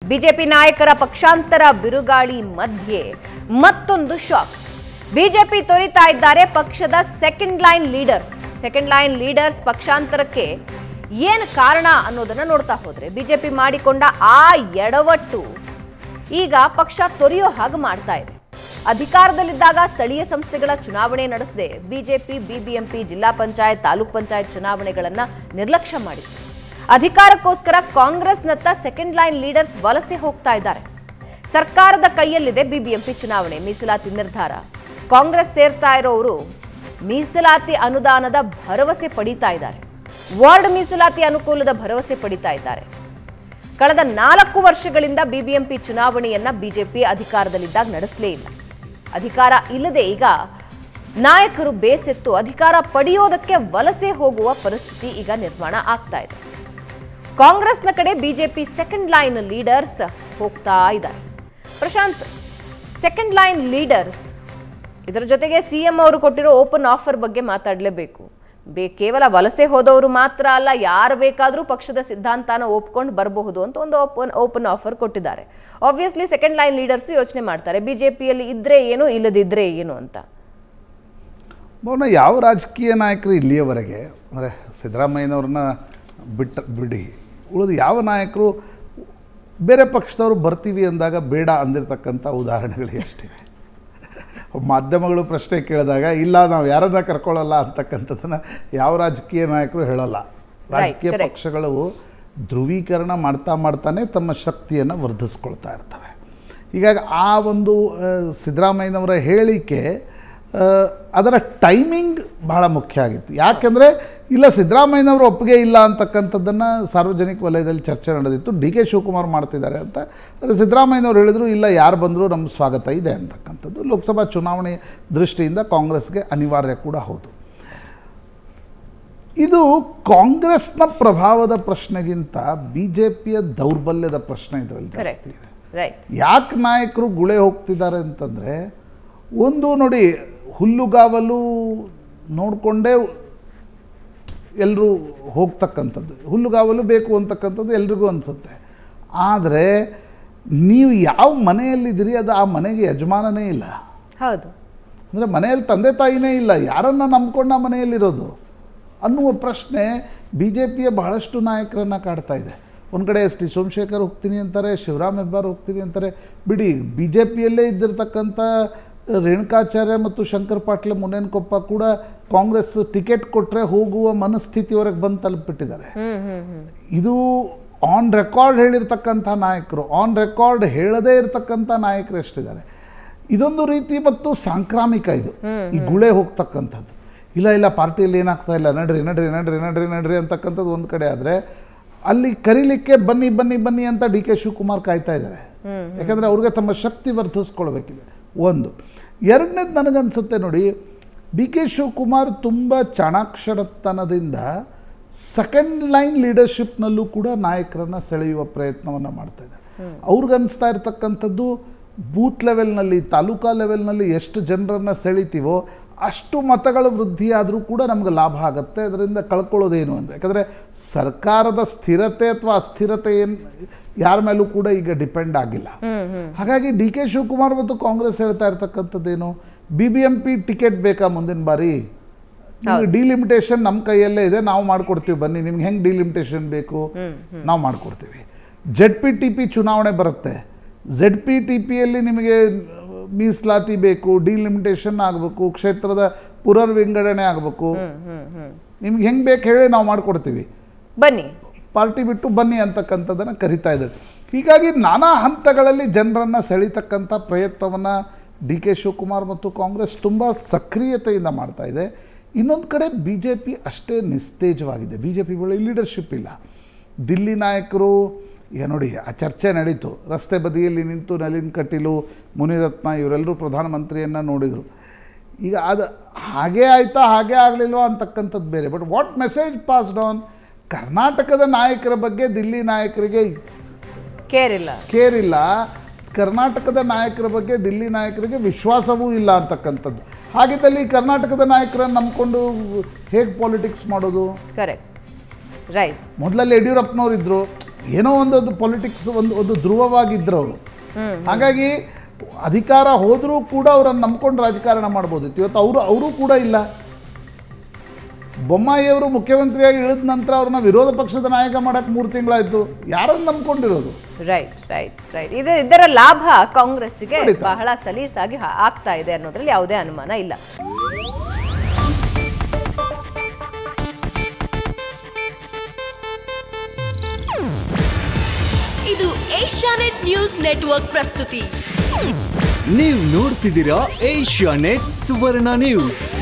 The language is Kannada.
ಬಿಜೆಪಿ ನಾಯಕರ ಪಕ್ಷಾಂತರ ಬಿರುಗಾಳಿ ಮಧ್ಯೆ ಮತ್ತೊಂದು ಶಾಕ್ ಬಿಜೆಪಿ ತೊರಿತಾ ಇದ್ದಾರೆ ಪಕ್ಷದ second line leaders second line leaders ಪಕ್ಷಾಂತರಕ್ಕೆ ಏನು ಕಾರಣ ಅನ್ನೋದನ್ನ ನೋಡ್ತಾ ಹೋದ್ರೆ ಬಿಜೆಪಿ ಮಾಡಿಕೊಂಡ ಆ ಎಡವಟ್ಟು ಈಗ ಪಕ್ಷ ತೊರೆಯೋ ಹಾಗೆ ಮಾಡ್ತಾ ಇದೆ ಅಧಿಕಾರದಲ್ಲಿದ್ದಾಗ ಸ್ಥಳೀಯ ಸಂಸ್ಥೆಗಳ ಚುನಾವಣೆ ನಡೆಸದೆ ಬಿಜೆಪಿ ಬಿಬಿಎಂಪಿ ಜಿಲ್ಲಾ ಪಂಚಾಯತ್ ತಾಲೂಕ್ ಪಂಚಾಯತ್ ಚುನಾವಣೆಗಳನ್ನ ನಿರ್ಲಕ್ಷ್ಯ ಮಾಡಿತ್ತು ಅಧಿಕಾರಕ್ಕೋಸ್ಕರ ಕಾಂಗ್ರೆಸ್ನತ್ತ ಸೆಕೆಂಡ್ ಲೈನ್ ಲೀಡರ್ಸ್ ವಲಸೆ ಹೋಗ್ತಾ ಇದ್ದಾರೆ ಸರ್ಕಾರದ ಕೈಯಲ್ಲಿದೆ ಬಿಬಿಎಂಪಿ ಚುನಾವಣೆ ಮೀಸಲಾತಿ ನಿರ್ಧಾರ ಕಾಂಗ್ರೆಸ್ ಸೇರ್ತಾ ಇರೋರು ಮೀಸಲಾತಿ ಅನುದಾನದ ಭರವಸೆ ಪಡೀತಾ ಇದ್ದಾರೆ ವಾರ್ಡ್ ಮೀಸಲಾತಿ ಅನುಕೂಲದ ಭರವಸೆ ಪಡೀತಾ ಇದ್ದಾರೆ ಕಳೆದ ನಾಲ್ಕು ವರ್ಷಗಳಿಂದ ಬಿಬಿಎಂಪಿ ಚುನಾವಣೆಯನ್ನ ಬಿಜೆಪಿ ಅಧಿಕಾರದಲ್ಲಿದ್ದಾಗ ನಡೆಸಲೇ ಇಲ್ಲ ಅಧಿಕಾರ ಇಲ್ಲದೆ ಈಗ ನಾಯಕರು ಬೇಸೆತ್ತು ಅಧಿಕಾರ ಪಡೆಯೋದಕ್ಕೆ ವಲಸೆ ಹೋಗುವ ಪರಿಸ್ಥಿತಿ ಈಗ ನಿರ್ಮಾಣ ಆಗ್ತಾ ಇದೆ ಕಾಂಗ್ರೆಸ್ನ ಕಡೆ ಬಿಜೆಪಿ ಸೆಕೆಂಡ್ ಲೈನ್ ಲೀಡರ್ಸ್ ಹೋಗ್ತಾ ಇದ್ದಾರೆ ಪ್ರಶಾಂತ್ ಸೆಕೆಂಡ್ ಲೈನ್ ಲೀಡರ್ಸ್ ಇದರ ಜೊತೆಗೆ ಸಿಎಂ ಅವರು ಕೊಟ್ಟಿರೋ ಓಪನ್ ಆಫರ್ ಬಗ್ಗೆ ಮಾತಾಡಲೇಬೇಕು ಬೇ ಕೇವಲ ವಲಸೆ ಹೋದವರು ಮಾತ್ರ ಅಲ್ಲ ಯಾರು ಬೇಕಾದರೂ ಪಕ್ಷದ ಸಿದ್ಧಾಂತನ ಒಪ್ಕೊಂಡು ಬರಬಹುದು ಅಂತ ಒಂದು ಓಪನ್ ಓಪನ್ ಆಫರ್ ಕೊಟ್ಟಿದ್ದಾರೆ ಆಬ್ವಿಯಸ್ಲಿ ಸೆಕೆಂಡ್ ಲೈನ್ ಲೀಡರ್ಸ್ ಯೋಚನೆ ಮಾಡ್ತಾರೆ ಬಿಜೆಪಿಯಲ್ಲಿ ಇದ್ರೆ ಏನು ಇಲ್ಲದಿದ್ರೆ ಏನು ಅಂತ ಬಹುನ ಯಾವ ರಾಜಕೀಯ ನಾಯಕರು ಇಲ್ಲಿಯವರೆಗೆ ಅಂದರೆ ಸಿದ್ದರಾಮಯ್ಯನವ್ರನ್ನ ಬಿಟ್ಟ ಬಿಡಿ ಉಳಿದು ಯಾವ ನಾಯಕರು ಬೇರೆ ಪಕ್ಷದವರು ಬರ್ತೀವಿ ಅಂದಾಗ ಬೇಡ ಅಂದಿರ್ತಕ್ಕಂಥ ಉದಾಹರಣೆಗಳು ಎಷ್ಟಿವೆ ಮಾಧ್ಯಮಗಳು ಪ್ರಶ್ನೆ ಕೇಳಿದಾಗ ಇಲ್ಲ ನಾವು ಯಾರನ್ನ ಕರ್ಕೊಳ್ಳಲ್ಲ ಅಂತಕ್ಕಂಥದ್ದನ್ನು ಯಾವ ರಾಜಕೀಯ ನಾಯಕರು ಹೇಳಲ್ಲ ರಾಜಕೀಯ correct. ಪಕ್ಷಗಳು ಧ್ರುವೀಕರಣ ಮಾಡ್ತಾ ಮಾಡ್ತಾನೆ ತಮ್ಮ ಶಕ್ತಿಯನ್ನು ವರ್ಧಿಸ್ಕೊಳ್ತಾ ಇರ್ತವೆ ಹೀಗಾಗಿ ಆ ಒಂದು ಆ, ಸಿದ್ದರಾಮಯ್ಯನವರ ಹೇಳಿಕೆ ಆ, ಅದರ ಟೈಮಿಂಗ್ ಬಹಳ ಮುಖ್ಯ ಆಗಿತ್ತು ಯಾಕೆಂದರೆ ಇಲ್ಲ ಸಿದ್ದರಾಮಯ್ಯನವರು ಒಪ್ಪಿಗೆ ಇಲ್ಲ ಅಂತಕ್ಕಂಥದ್ದನ್ನು ಸಾರ್ವಜನಿಕ ವಲಯದಲ್ಲಿ ಚರ್ಚೆ ನಡೆದಿತ್ತು ಡಿ ಕೆ ಶಿವಕುಮಾರ್ ಮಾಡ್ತಿದ್ದಾರೆ ಅಂತ ಆದರೆ ಸಿದ್ದರಾಮಯ್ಯನವರು ಹೇಳಿದರು ಇಲ್ಲ ಯಾರು ಬಂದರೂ ನಮ್ಮ ಸ್ವಾಗತ ಇದೆ ಅಂತಕ್ಕಂಥದ್ದು ಲೋಕಸಭಾ ಚುನಾವಣೆ ದೃಷ್ಟಿಯಿಂದ ಕಾಂಗ್ರೆಸ್ಗೆ ಅನಿವಾರ್ಯ ಕೂಡ ಹೌದು ಇದು ಕಾಂಗ್ರೆಸ್ನ ಪ್ರಭಾವದ ಪ್ರಶ್ನೆಗಿಂತ ಬಿ ಜೆ ಪಿಯ ದೌರ್ಬಲ್ಯದ ಪ್ರಶ್ನೆ ಇದರಲ್ಲಿ ಜಾಸ್ತಿ ಕರೆಕ್ಟ್ ಇದೆ ರೈಟ್ ಯಾಕೆ ನಾಯಕರು ಗುಳೆ ಹೋಗ್ತಿದ್ದಾರೆ ಅಂತಂದರೆ ಒಂದು ನೋಡಿ ಹುಲ್ಲುಗಾವಲು ನೋಡಿಕೊಂಡೇ ಎಲ್ಲರೂ ಹೋಗ್ತಕ್ಕಂಥದ್ದು ಹುಲ್ಲುಗಾವಲು ಬೇಕು ಅಂತಕ್ಕಂಥದ್ದು ಎಲ್ರಿಗೂ ಅನಿಸುತ್ತೆ ಆದರೆ ನೀವು ಯಾವ ಮನೆಯಲ್ಲಿದ್ದೀರಿ ಅದು ಆ ಮನೆಗೆ ಯಜಮಾನನೇ ಇಲ್ಲ ಹೌದು ಅಂದರೆ ಮನೆಯಲ್ಲಿ ತಂದೆ ತಾಯಿನೇ ಇಲ್ಲ ಯಾರನ್ನು ನಂಬ್ಕೊಂಡು ಆ ಮನೆಯಲ್ಲಿರೋದು ಅನ್ನುವ ಪ್ರಶ್ನೆ ಬಿ ಜೆ ಪಿಯ ಬಹಳಷ್ಟು ನಾಯಕರನ್ನು ಕಾಡ್ತಾ ಇದೆ ಒಂದು ಕಡೆ ಎಸ್ ಟಿ ಸೋಮಶೇಖರ್ ಹೋಗ್ತೀನಿ ಅಂತಾರೆ ಶಿವರಾಮ್ ಹೆಬ್ಬಾರ್ ಹೋಗ್ತೀನಿ ಅಂತಾರೆ ಬಿಡಿ ಬಿ ಜೆ ಪಿಯಲ್ಲೇ ಇದ್ದಿರ್ತಕ್ಕಂಥ ರೇಣುಕಾಚಾರ್ಯ ಮತ್ತು ಶಂಕರ್ ಪಾಟ್ಲೆ ಮುನೇನಕೊಪ್ಪ ಕೂಡ ಕಾಂಗ್ರೆಸ್ ಟಿಕೆಟ್ ಕೊಟ್ಟರೆ ಹೋಗುವ ಮನಸ್ಥಿತಿವರೆಗೆ ಬಂದು ತಲುಪಿಬಿಟ್ಟಿದ್ದಾರೆ ಹ್ಮ್ ಹ್ಮ್ ಹ್ಮ್ ಇದು ಆನ್ ರೆಕಾರ್ಡ್ ಹೇಳಿರ್ತಕ್ಕಂಥ ನಾಯಕರು ಆನ್ ರೆಕಾರ್ಡ್ ಹೇಳದೇ ಇರತಕ್ಕಂಥ ನಾಯಕರು ಎಷ್ಟಿದ್ದಾರೆ ಇದೊಂದು ರೀತಿ ಮತ್ತು ಸಾಂಕ್ರಾಮಿಕ ಇದು ಈ ಗುಳೆ ಹೋಗ್ತಕ್ಕಂಥದ್ದು ಇಲ್ಲ ಇಲ್ಲ ಪಾರ್ಟಿಯಲ್ಲಿ ಏನಾಗ್ತಾ ಇಲ್ಲ ನಡ್ರಿ ನಡ್ರಿ ನಡ್ರಿ ನಡ್ರಿ ನಡ್ರಿ ಅಂತಕ್ಕಂಥದ್ದು ಒಂದು ಕಡೆ ಆದರೆ ಅಲ್ಲಿ ಕರೀಲಿಕ್ಕೆ ಬನ್ನಿ ಬನ್ನಿ ಬನ್ನಿ ಅಂತ ಡಿ ಕೆ ಶಿವಕುಮಾರ್ ಕಾಯ್ತಾ ಇದ್ದಾರೆ ಯಾಕಂದರೆ ಅವ್ರಿಗೆ ತಮ್ಮ ಶಕ್ತಿ ವರ್ಧಿಸ್ಕೊಳ್ಬೇಕಿದೆ ಒಂದು ಎರಡನೇದು ನನಗನ್ಸುತ್ತೆ ನೋಡಿ ಡಿ ಕೆ ಶಿವಕುಮಾರ್ ತುಂಬ ಚಾಣಾಕ್ಷರತನದಿಂದ ಸೆಕೆಂಡ್ ಲೈನ್ ಲೀಡರ್ಶಿಪ್ನಲ್ಲೂ ಕೂಡ ನಾಯಕರನ್ನು ಸೆಳೆಯುವ ಪ್ರಯತ್ನವನ್ನು ಮಾಡ್ತಾ ಇದ್ದಾರೆ ಅವ್ರಿಗನ್ನಿಸ್ತಾ ಇರ್ತಕ್ಕಂಥದ್ದು ಬೂತ್ ಲೆವೆಲ್ನಲ್ಲಿ ತಾಲೂಕಾ ಲೆವೆಲ್ನಲ್ಲಿ ಎಷ್ಟು ಜನರನ್ನು ಸೆಳಿತೀವೋ ಅಷ್ಟು ಮತಗಳ ವೃದ್ಧಿ ಆದರೂ ಕೂಡ ನಮ್ಗೆ ಲಾಭ ಆಗುತ್ತೆ ಅದರಿಂದ ಕಳ್ಕೊಳ್ಳೋದೇನು ಅಂತ ಯಾಕಂದರೆ ಸರ್ಕಾರದ ಸ್ಥಿರತೆ ಅಥವಾ ಅಸ್ಥಿರತೆ ಏನು ಯಾರ ಮೇಲೂ ಕೂಡ ಈಗ ಡಿಪೆಂಡ್ ಆಗಿಲ್ಲ ಹಾಗಾಗಿ ಡಿ ಕೆ ಶಿವಕುಮಾರ್ ಮತ್ತು ಕಾಂಗ್ರೆಸ್ ಹೇಳ್ತಾ ಇರ್ತಕ್ಕಂಥದ್ದೇನು B B M P ticket ಬೇಕಾ ಮುಂದಿನ ಬಾರಿ ಡಿಲಿಮಿಟೇಷನ್ ನಮ್ಮ ಕೈಯಲ್ಲೇ ಇದೆ ನಾವು ಮಾಡ್ಕೊಡ್ತೀವಿ ಬನ್ನಿ ನಿಮ್ಗೆ ಹೆಂಗೆ ಡಿಲಿಮಿಟೇಷನ್ ಬೇಕು ನಾವು ಮಾಡ್ಕೊಡ್ತೀವಿ ಜೆಡ್ ಪಿ ಟಿ ಪಿ ಚುನಾವಣೆ ಬರುತ್ತೆ ಜೆಡ್ ಪಿ ಟಿ ಪಿಯಲ್ಲಿ ನಿಮಗೆ ಮೀಸಲಾತಿ ಬೇಕು ಡಿಲಿಮಿಟೇಷನ್ ಆಗಬೇಕು ಕ್ಷೇತ್ರದ ಪುನರ್ವಿಂಗಡಣೆ ಆಗಬೇಕು ನಿಮ್ಗೆ ಹೆಂಗೆ ಬೇಕು ಹೇಳಿ ನಾವು ಮಾಡ್ಕೊಡ್ತೀವಿ ಬನ್ನಿ ಪಾರ್ಟಿ ಬಿಟ್ಟು ಬನ್ನಿ ಅಂತಕ್ಕಂಥದ್ದನ್ನು ಕರಿತಾ ಇದ್ದಾರೆ ಹೀಗಾಗಿ ನಾನಾ ಹಂತಗಳಲ್ಲಿ ಜನರನ್ನು ಸೆಳೀತಕ್ಕಂಥ ಪ್ರಯತ್ನವನ್ನು ಡಿ ಕೆ ಶಿವಕುಮಾರ್ ಮತ್ತು ಕಾಂಗ್ರೆಸ್ ತುಂಬ ಸಕ್ರಿಯತೆಯಿಂದ ಮಾಡ್ತಾ ಇದೆ ಇನ್ನೊಂದು ಕಡೆ ಬಿ ಜೆ ಪಿ ಅಷ್ಟೇ ನಿಸ್ತೇಜವಾಗಿದೆ ಬಿ ಜೆ ಪಿ ಬಳಿ ಲೀಡರ್ಶಿಪ್ ಇಲ್ಲ ದಿಲ್ಲಿ ನಾಯಕರು ಈಗ ನೋಡಿ ಆ ಚರ್ಚೆ ನಡೀತು ರಸ್ತೆ ಬದಿಯಲ್ಲಿ ನಿಂತು ನಳಿನ್ ಕಟೀಲು ಮುನಿರತ್ನ ಇವರೆಲ್ಲರೂ ಪ್ರಧಾನಮಂತ್ರಿಯನ್ನು ನೋಡಿದರು ಈಗ ಅದು ಹಾಗೇ ಆಯ್ತಾ ಹಾಗೇ ಆಗಲಿಲ್ವಾ ಅಂತಕ್ಕಂಥದ್ದು ಬೇರೆ but what message passed on ಕರ್ನಾಟಕದ ನಾಯಕರ ಬಗ್ಗೆ ದಿಲ್ಲಿ ನಾಯಕರಿಗೆ ಕೇರ್ ಇಲ್ಲ ಕೇರ್ ಇಲ್ಲ ಕರ್ನಾಟಕದ ನಾಯಕರ ಬಗ್ಗೆ ದಿಲ್ಲಿ ನಾಯಕರಿಗೆ ವಿಶ್ವಾಸವೂ ಇಲ್ಲ ಅಂತಕ್ಕಂಥದ್ದು ಹಾಗಿದ್ದಲ್ಲಿ ಈ ಕರ್ನಾಟಕದ ನಾಯಕರನ್ನು ನಂಬ್ಕೊಂಡು ಹೇಗೆ ಪಾಲಿಟಿಕ್ಸ್ ಮಾಡೋದು ಕರೆಕ್ಟ್ ರೈಟ್ ಮೊದಲಲ್ಲಿ ಯಡಿಯೂರಪ್ಪನವ್ರು ಇದ್ದರು ಏನೋ ಒಂದೊಂದು ಪೊಲಿಟಿಕ್ಸ್ ಒಂದು ಒಂದು ಧ್ರುವವಾಗಿದ್ದರು ಅವರು ಹಾಗಾಗಿ ಅಧಿಕಾರ ಹೋದರೂ ಕೂಡ ಅವರನ್ನು ನಂಬ್ಕೊಂಡು ರಾಜಕಾರಣ ಮಾಡ್ಬೋದಿತ್ತು ಇವತ್ತು ಅವರು ಅವರು ಕೂಡ ಇಲ್ಲ ಬೊಮ್ಮಾಯಿಯವರು ಮುಖ್ಯಮಂತ್ರಿಯಾಗಿ ಇಳಿದ ನಂತರ ಅವ್ರನ್ನ ವಿರೋಧ ಪಕ್ಷದ ನಾಯಕ ಮಾಡಕ್ಕೆ ಮೂರು ತಿಂಗಳಾಯಿತು ಯಾರನ್ನು ನಂಬ್ಕೊಂಡಿರೋದು ರೈಟ್ ರೈಟ್ ರೈಟ್ ಇದು ಇದರ ಲಾಭ ಕಾಂಗ್ರೆಸ್ಸಿಗೆ ಖಂಡಿತ. ಬಹಳ ಸಲೀಸಾಗಿ ಹ- ಆಗ್ತಾ ಇದೆ ಅನ್ನೋದ್ರಲ್ಲಿ ಯಾವುದೇ ಅನುಮಾನ ಇಲ್ಲ ಇದು ಏಷ್ಯಾನೆಟ್ ನ್ಯೂಸ್ ನೆಟ್ವರ್ಕ್ ಪ್ರಸ್ತುತಿ ನೀವು ನೋಡ್ತಿದ್ದೀರಾ ಏಷ್ಯಾ ನೆಟ್ ಸುವರ್ಣ ನ್ಯೂಸ್